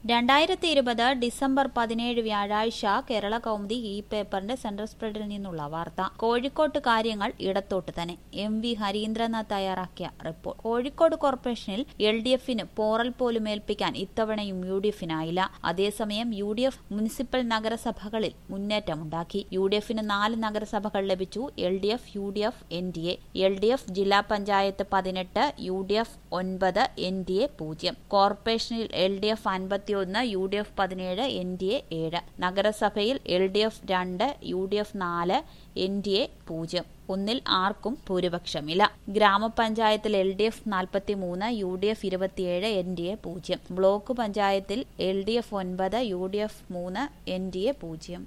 രണ്ടായിരത്തി ഇരുപത് ഡിസംബർ പതിനേഴ് വ്യാഴാഴ്ച കേരള കൗമുദി ഈ പേപ്പറിന്റെ സെൻട്രൽ സ്പ്രെഡിൽ നിന്നുള്ള വാർത്ത കോഴിക്കോട്ട് കാര്യങ്ങൾ ഇടത്തോട്ട് തന്നെ എം വി ഹരീന്ദ്രനാഥ് തയ്യാറാക്കിയ റിപ്പോർട്ട് കോഴിക്കോട് കോർപ്പറേഷനിൽ എൽ ഡി എഫിന് പോറൽ പോലും ഏൽപ്പിക്കാൻ ഇത്തവണയും യു ഡി എഫിനായില്ല അതേസമയം യു ഡി എഫ് മുനിസിപ്പൽ നഗരസഭകളിൽ മുന്നേറ്റമുണ്ടാക്കി യു ഡി എഫിന് നാല് നഗരസഭകൾ ലഭിച്ചു L D F U D F N D A L D F ജില്ലാ പഞ്ചായത്ത് പതിനെട്ട് യു ഡി എഫ് ഒൻപത് എൻ ഡി എ പൂജ്യം കോർപ്പറേഷനിൽ എൽ ഡി എഫ് അൻപത്തിയൊന്ന് യു ഡി എഫ് പതിനേഴ് എൻ ഡി എ ഏഴ് നഗരസഭയിൽ എൽ ഡി എഫ് രണ്ട് യു ഡി എഫ് നാല് എൻ ഡി എ പൂജ്യം ഒന്നിൽ ആർക്കും ഭൂരിപക്ഷമില്ല ഗ്രാമപഞ്ചായത്തിൽ എൽ ഡി എഫ് നാൽപ്പത്തി മൂന്ന് യു ഡി എഫ് ഇരുപത്തിയേഴ് എൻ ഡി എ പൂജ്യം ബ്ലോക്ക് പഞ്ചായത്തിൽ എൽ ഡി എഫ് ഒൻപത് യു ഡി എഫ് മൂന്ന് എൻ ഡി എ പൂജ്യം